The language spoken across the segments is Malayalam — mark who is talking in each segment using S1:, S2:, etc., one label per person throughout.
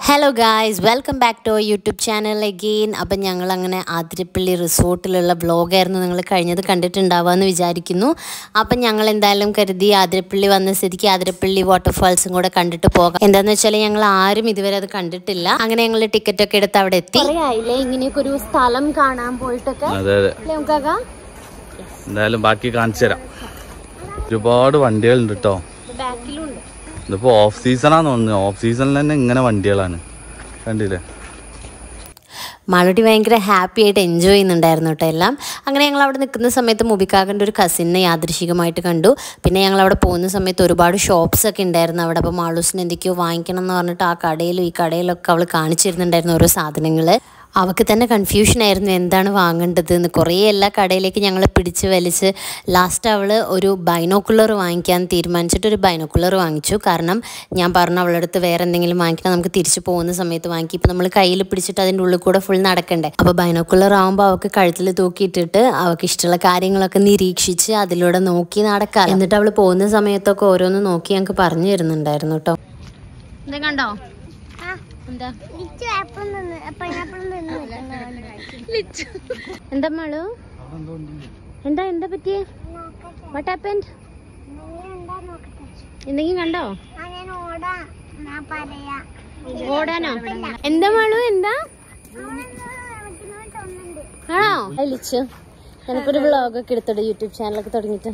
S1: hello guys welcome back to YouTube channel again അപ്പം ഞങ്ങൾ അങ്ങനെ ആതിരപ്പള്ളി റിസോർട്ടിലുള്ള വ്ളോഗായിരുന്നു നിങ്ങൾ കഴിഞ്ഞത് കണ്ടിട്ടുണ്ടാവുമെന്ന് വിചാരിക്കുന്നു അപ്പം ഞങ്ങൾ എന്തായാലും കരുതി ആതിരപ്പള്ളി വന്ന സ്ഥിതിക്ക് ആതിരപ്പള്ളി വാട്ടർഫാൾസും കൂടെ കണ്ടിട്ട് പോകാം എന്താണെന്ന് വെച്ചാൽ ഞങ്ങൾ ആരും ഇതുവരെ അത് കണ്ടിട്ടില്ല അങ്ങനെ ഞങ്ങൾ ടിക്കറ്റ് ഒക്കെ എടുത്ത് അവിടെ എത്തി ആയില്ലേ ഇങ്ങനെയൊക്കെ ഒരു സ്ഥലം കാണാൻ പോയിട്ടൊക്കെ
S2: അതെ അതെ
S1: അല്ലേ നമുക്കാകാ
S2: എന്തായാലും ബാക്കി കാണിച്ചു തരാം ഒരുപാട് വണ്ടികളുണ്ട് കേട്ടോ
S1: ബാക്കിലുണ്ട്
S2: ഇതിപ്പോ ഓഫ് സീസണാന്ന് തോന്നുന്നു ഓഫ് സീസണിൽ തന്നെ ഇങ്ങനെ വണ്ടികളാണ് കണ്ടില്ലേ
S1: മാളുട്ടി ഭയങ്കര ഹാപ്പി ആയിട്ട് എൻജോയ് ചെയ്യുന്നുണ്ടായിരുന്നു കേട്ടോ എല്ലാം അങ്ങനെ ഞങ്ങൾ അവിടെ നിൽക്കുന്ന സമയത്ത് മുബിക്കാകൻ്റെ ഒരു കസിനെ യാദൃശികമായിട്ട് കണ്ടു പിന്നെ ഞങ്ങൾ അവിടെ പോകുന്ന സമയത്ത് ഒരുപാട് ഷോപ്സ് ഒക്കെ ഉണ്ടായിരുന്നു അവിടെ അപ്പോൾ മാളൂസിന് എന്തൊക്കെയോ വാങ്ങിക്കണം എന്ന് പറഞ്ഞിട്ട് ആ കടയിലും ഈ കടയിലൊക്കെ അവൾ കാണിച്ചിരുന്നുണ്ടായിരുന്നു ഓരോ സാധനങ്ങൾ അവൾക്ക് തന്നെ കൺഫ്യൂഷൻ ആയിരുന്നു എന്താണ് വാങ്ങേണ്ടത് എന്ന് കുറേ എല്ലാ കടയിലേക്ക് ഞങ്ങൾ പിടിച്ച് വലിച്ച് ലാസ്റ്റ് അവൾ ഒരു ബൈനോക്കുലർ വാങ്ങിക്കാൻ തീരുമാനിച്ചിട്ട് ഒരു ബൈനോക്കുലർ വാങ്ങിച്ചു കാരണം ഞാൻ പറഞ്ഞു അവളുടെ അടുത്ത് വേറെ എന്തെങ്കിലും വാങ്ങിക്കണം നമുക്ക് തിരിച്ചു പോകുന്ന സമയത്ത് വാങ്ങിക്കും ഇപ്പം നമ്മൾ കയ്യിൽ പിടിച്ചിട്ട് അതിൻ്റെ ഉള്ളിൽ കൂടെ ഫുൾ നടക്കണ്ടേ അപ്പോൾ ബൈനോക്കുലർ ആകുമ്പോൾ അവൾക്ക് കഴുത്തിൽ തൂക്കിയിട്ടിട്ട് അവൾക്ക് ഇഷ്ടമുള്ള കാര്യങ്ങളൊക്കെ നിരീക്ഷിച്ച് അതിലൂടെ നോക്കി നടക്കാം എന്നിട്ട് അവൾ പോകുന്ന സമയത്തൊക്കെ ഓരോന്ന് നോക്കി ഞങ്ങൾക്ക് പറഞ്ഞു തരുന്നുണ്ടായിരുന്നു കേട്ടോ എന്താ കണ്ടോ എന്താ എന്താ മാളു എന്താ എന്താ പറ്റിയേ വാട്ട് ഹാപ്പൻഡ് എന്തെങ്കിലും കണ്ടോ ഓടാനോ എന്താ മാളു എന്താ ആണോ ലിച്ചു എനിക്കൊരു വ്ളോഗ് ഒക്കെ എടുത്തോടെ യൂട്യൂബ് ചാനലൊക്കെ തുടങ്ങിട്ട്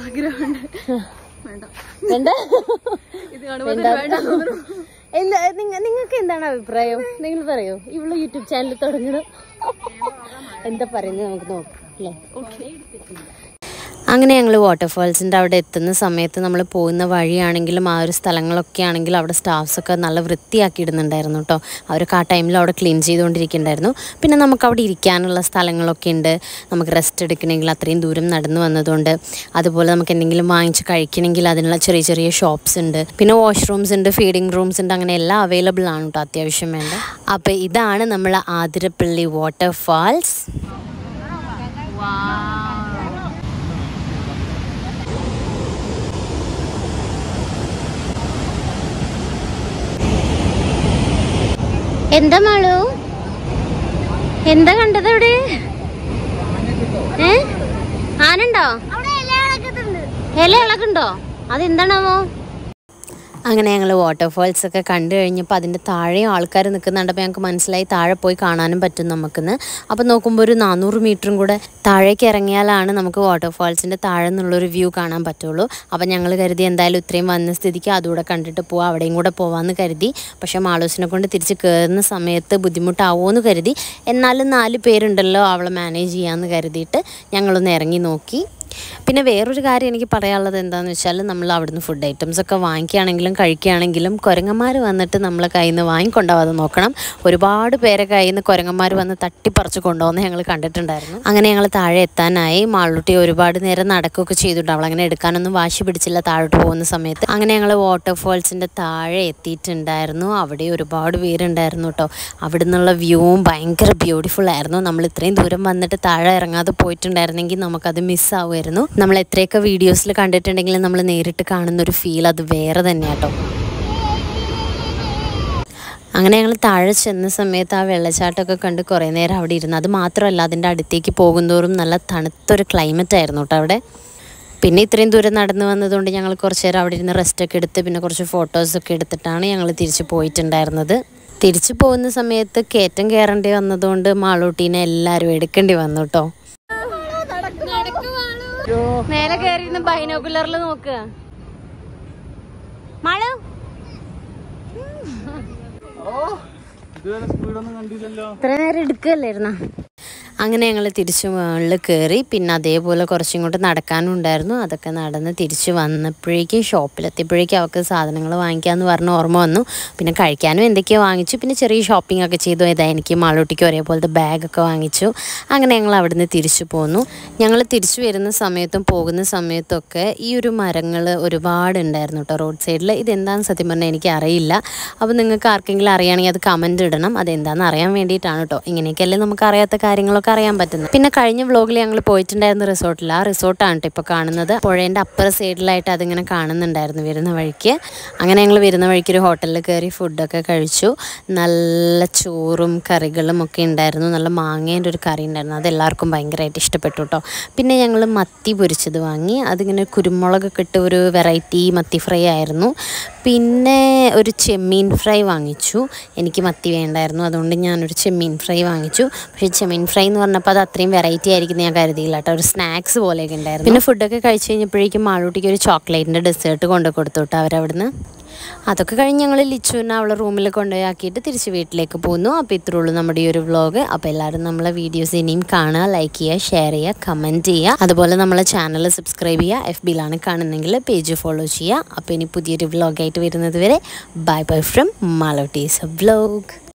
S1: വേണ്ട വേണ്ട എന്താ നിങ്ങൾക്ക് എന്താണ് അഭിപ്രായം നിങ്ങൾ പറയോ ഇവള് യൂട്യൂബ് ചാനൽ തുടങ്ങണം എന്താ പറയുന്നത് നമുക്ക് നോക്കാം അല്ലേ അങ്ങനെ ഞങ്ങൾ വാട്ടർഫാൾസിൻ്റെ അവിടെ എത്തുന്ന സമയത്ത് നമ്മൾ പോകുന്ന വഴിയാണെങ്കിലും ആ ഒരു സ്ഥലങ്ങളൊക്കെ ആണെങ്കിലും അവിടെ സ്റ്റാഫ്സൊക്കെ നല്ല വൃത്തിയാക്കി ഇടുന്നുണ്ടായിരുന്നു കേട്ടോ അവരൊക്കെ ആ ടൈമിൽ അവിടെ ക്ലീൻ ചെയ്തുകൊണ്ടിരിക്കുന്നുണ്ടായിരുന്നു പിന്നെ നമുക്ക് അവിടെ ഇരിക്കാനുള്ള സ്ഥലങ്ങളൊക്കെ ഉണ്ട് നമുക്ക് റെസ്റ്റ് എടുക്കണമെങ്കിൽ അത്രയും ദൂരം നടന്നു വന്നതുകൊണ്ട് അതുപോലെ നമുക്ക് എന്തെങ്കിലും വാങ്ങിച്ച് കഴിക്കണമെങ്കിൽ അതിനുള്ള ചെറിയ ചെറിയ ഷോപ്സ് ഉണ്ട് പിന്നെ വാഷ്റൂംസ് ഉണ്ട് ഫീഡിങ് റൂംസ് ഉണ്ട് അങ്ങനെ എല്ലാം അവൈലബിൾ ആണ് കേട്ടോ അത്യാവശ്യം വേണ്ട അപ്പോൾ ഇതാണ് നമ്മൾ ആതിരപ്പള്ളി വാട്ടർഫാൾസ് എന്താ മാളു എന്താ കണ്ടത് അവിടെ ഏ ആനുണ്ടോ ഇല ഇളകുണ്ടോ അതെന്താണാവോ അങ്ങനെ ഞങ്ങൾ വാട്ടർഫാൾസ് ഒക്കെ കണ്ടു കഴിഞ്ഞപ്പോൾ അതിൻ്റെ താഴെയും ആൾക്കാർ നിൽക്കുന്നുണ്ടപ്പോൾ ഞങ്ങൾക്ക് മനസ്സിലായി താഴെ പോയി കാണാനും പറ്റും നമുക്കിന്ന് അപ്പോൾ നോക്കുമ്പോൾ ഒരു നാനൂറ് മീറ്ററും കൂടെ താഴേക്ക് ഇറങ്ങിയാലാണ് നമുക്ക് വാട്ടർഫാൾസിൻ്റെ താഴെ നിന്നുള്ളൊരു വ്യൂ കാണാൻ പറ്റുള്ളൂ അപ്പോൾ ഞങ്ങൾ കരുതി എന്തായാലും ഇത്രയും വന്ന സ്ഥിതിക്ക് അതുകൂടെ കണ്ടിട്ട് പോവാം അവിടെയും കൂടെ പോവാമെന്ന് കരുതി പക്ഷേ മാളൂസിനെ കൊണ്ട് തിരിച്ച് കയറുന്ന സമയത്ത് ബുദ്ധിമുട്ടാവുമോ എന്ന് കരുതി എന്നാലും നാല് പേരുണ്ടല്ലോ അവളെ മാനേജ് ചെയ്യാമെന്ന് കരുതിയിട്ട് ഞങ്ങളൊന്ന് ഇറങ്ങി നോക്കി പിന്നെ വേറൊരു കാര്യം എനിക്ക് പറയാനുള്ളത് എന്താണെന്ന് വെച്ചാൽ നമ്മൾ അവിടുന്ന് ഫുഡ് ഐറ്റംസ് ഒക്കെ വാങ്ങിക്കുകയാണെങ്കിലും കഴിക്കുകയാണെങ്കിലും കുരങ്ങന്മാർ വന്നിട്ട് നമ്മളെ കയ്യിൽ നിന്ന് വാങ്ങിക്കൊണ്ടാവാതെ നോക്കണം ഒരുപാട് പേരെ കയ്യിൽ നിന്ന് കുരങ്ങന്മാർ വന്ന് തട്ടിപ്പറിച്ച് കൊണ്ടുപോകുന്ന ഞങ്ങൾ കണ്ടിട്ടുണ്ടായിരുന്നു അങ്ങനെ ഞങ്ങൾ താഴെ എത്താനായി മാളുട്ടി ഒരുപാട് നേരം നടക്കുകയൊക്കെ ചെയ്തിട്ടുണ്ട് അവൾ അങ്ങനെ എടുക്കാനൊന്നും വാശി പിടിച്ചില്ല താഴോട്ട് പോകുന്ന സമയത്ത് അങ്ങനെ ഞങ്ങൾ വാട്ടർഫാൾസിൻ്റെ താഴെ എത്തിയിട്ടുണ്ടായിരുന്നു അവിടെ ഒരുപാട് പേരുണ്ടായിരുന്നു കേട്ടോ അവിടെ നിന്നുള്ള വ്യൂവും ഭയങ്കര ബ്യൂട്ടിഫുൾ ആയിരുന്നു നമ്മൾ ഇത്രയും ദൂരം വന്നിട്ട് താഴെ ഇറങ്ങാതെ പോയിട്ടുണ്ടായിരുന്നെങ്കിൽ നമുക്കത് മിസ്സാവുമായിരുന്നു നമ്മൾ എത്രയൊക്കെ വീഡിയോസിൽ കണ്ടിട്ടുണ്ടെങ്കിലും നമ്മൾ നേരിട്ട് കാണുന്ന ഒരു ഫീൽ അത് വേറെ തന്നെയാട്ടോ അങ്ങനെ ഞങ്ങൾ താഴെ ചെന്ന സമയത്ത് ആ വെള്ളച്ചാട്ടമൊക്കെ കണ്ട് കുറേ നേരം അവിടെ ഇരുന്നു അത് മാത്രമല്ല അതിൻ്റെ അടുത്തേക്ക് പോകുന്തോറും നല്ല തണുത്തൊരു ക്ലൈമറ്റ് ആയിരുന്നു കേട്ടോ അവിടെ പിന്നെ ഇത്രയും ദൂരം നടന്നു വന്നതുകൊണ്ട് ഞങ്ങൾ കുറച്ച് നേരം അവിടെ ഇരുന്ന് റെസ്റ്റൊക്കെ എടുത്ത് പിന്നെ കുറച്ച് ഫോട്ടോസൊക്കെ എടുത്തിട്ടാണ് ഞങ്ങൾ തിരിച്ച് പോയിട്ടുണ്ടായിരുന്നത് തിരിച്ചു പോകുന്ന സമയത്ത് കയറ്റം കയറേണ്ടി വന്നതുകൊണ്ട് മാളൂട്ടീനെ എല്ലാവരും എടുക്കേണ്ടി വന്നു കേട്ടോ മേലെ കയറിയിരുന്ന് ബൈനോക്കുലറിൽ നോക്കുക മാളു
S2: ഇതുവരെ സ്പീഡൊന്നും കണ്ടില്ലല്ലോ
S1: ഇത്ര നേരം എടുക്കുകയല്ലായിരുന്ന അങ്ങനെ ഞങ്ങൾ തിരിച്ചു മുകളിൽ കയറി പിന്നെ അതേപോലെ കുറച്ചും കൂടെ നടക്കാനും ഉണ്ടായിരുന്നു അതൊക്കെ നടന്ന് തിരിച്ച് വന്നപ്പോഴേക്കും ഷോപ്പിലെത്തിയപ്പോഴേക്കും അവൾക്ക് സാധനങ്ങൾ വാങ്ങിക്കാമെന്ന് പറഞ്ഞ് ഓർമ്മ വന്നു പിന്നെ കഴിക്കാനും എന്തൊക്കെയോ വാങ്ങിച്ചു പിന്നെ ചെറിയ ഷോപ്പിംഗ് ഒക്കെ ചെയ്തു ഇതാ എനിക്ക് മാളൂട്ടിക്ക് ഒരേപോലത്തെ ബാഗൊക്കെ വാങ്ങിച്ചു അങ്ങനെ ഞങ്ങൾ അവിടുന്ന് തിരിച്ചു പോന്നു ഞങ്ങൾ തിരിച്ചു വരുന്ന സമയത്തും പോകുന്ന സമയത്തൊക്കെ ഈ ഒരു മരങ്ങൾ ഒരുപാട് ഉണ്ടായിരുന്നു കേട്ടോ റോഡ് സൈഡിൽ ഇതെന്താണെന്ന് സത്യം പറഞ്ഞാൽ എനിക്ക് അറിയില്ല അപ്പോൾ നിങ്ങൾക്ക് ആർക്കെങ്കിലും അറിയുകയാണെങ്കിൽ അത് കമൻറ്റ് ഇടണം അതെന്താണെന്ന് അറിയാൻ വേണ്ടിയിട്ടാണ് കേട്ടോ ഇങ്ങനെയൊക്കെയല്ലേ നമുക്ക് അറിയാത്ത കാര്യങ്ങളൊക്കെ അറിയാൻ പറ്റുന്നത് പിന്നെ കഴിഞ്ഞ വ്ലോഗിൽ ഞങ്ങൾ പോയിട്ടുണ്ടായിരുന്ന റിസോർട്ടിൽ ആ റിസോർട്ടാണ് കേട്ടോ ഇപ്പോൾ കാണുന്നത് പുഴേൻ്റെ അപ്പുറ സൈഡിലായിട്ട് അതിങ്ങനെ കാണുന്നുണ്ടായിരുന്നു വരുന്ന വഴിക്ക് അങ്ങനെ ഞങ്ങൾ വരുന്ന വഴിക്ക് ഒരു ഹോട്ടലിൽ കയറി ഫുഡൊക്കെ കഴിച്ചു നല്ല ചോറും കറികളും ഒക്കെ ഉണ്ടായിരുന്നു നല്ല മാങ്ങേൻ്റെ ഒരു കറി ഉണ്ടായിരുന്നു അത് എല്ലാവർക്കും ഭയങ്കരമായിട്ട് ഇഷ്ടപ്പെട്ടു കേട്ടോ പിന്നെ ഞങ്ങൾ മത്തി പൊരിച്ചത് വാങ്ങി അതിങ്ങനെ കുരുമുളകൊക്കെ ഇട്ട് ഒരു വെറൈറ്റി മത്തി ഫ്രൈ ആയിരുന്നു പിന്നെ ഒരു ചെമ്മീൻ ഫ്രൈ വാങ്ങിച്ചു എനിക്ക് മത്തി വേണ്ടായിരുന്നു അതുകൊണ്ട് ഞാനൊരു ചെമ്മീൻ ഫ്രൈ വാങ്ങിച്ചു പക്ഷേ ചെമ്മീൻ ഫ്രൈ എന്ന് പറഞ്ഞപ്പോൾ അത് അത്രയും വെറൈറ്റി ആയിരിക്കും ഞാൻ കരുതിയില്ല കേട്ടോ ഒരു സ്നാക്സ് പോലെയൊക്കെ ഉണ്ടായിരുന്നു പിന്നെ ഫുഡൊക്കെ കഴിച്ച് കഴിഞ്ഞപ്പോഴേക്കും മാളൂട്ടിക്ക് ഒരു ചോക്ലേറ്റിൻ്റെ ഡെസേർട്ട് കൊണ്ടു കൊടുത്തു കേട്ടോ അവരവിടുന്ന് അതൊക്കെ കഴിഞ്ഞ് ഞങ്ങൾ ലിച്ചുവിനെ അവളെ റൂമിൽ കൊണ്ടുപോയി ആക്കിയിട്ട് തിരിച്ച് വീട്ടിലേക്ക് പോന്നു അപ്പോൾ ഇത്രേ ഉള്ളൂ നമ്മുടെ ഈ ഒരു വ്ളോഗ് അപ്പോൾ എല്ലാവരും നമ്മളെ വീഡിയോസ് ഇനിയും കാണുക ലൈക്ക് ചെയ്യുക ഷെയർ ചെയ്യുക കമൻറ്റ് ചെയ്യുക അതുപോലെ നമ്മളെ ചാനൽ സബ്സ്ക്രൈബ് ചെയ്യുക എഫ് ബിയിലാണ് കാണുന്നതെങ്കിൽ പേജ് ഫോളോ ചെയ്യുക അപ്പോൾ ഇനി പുതിയൊരു വ്ളോഗായിട്ട് വരുന്നത് വരെ ബൈ ബൈ ഫ്രം മാലോട്ടീസ് വ്ളോഗ്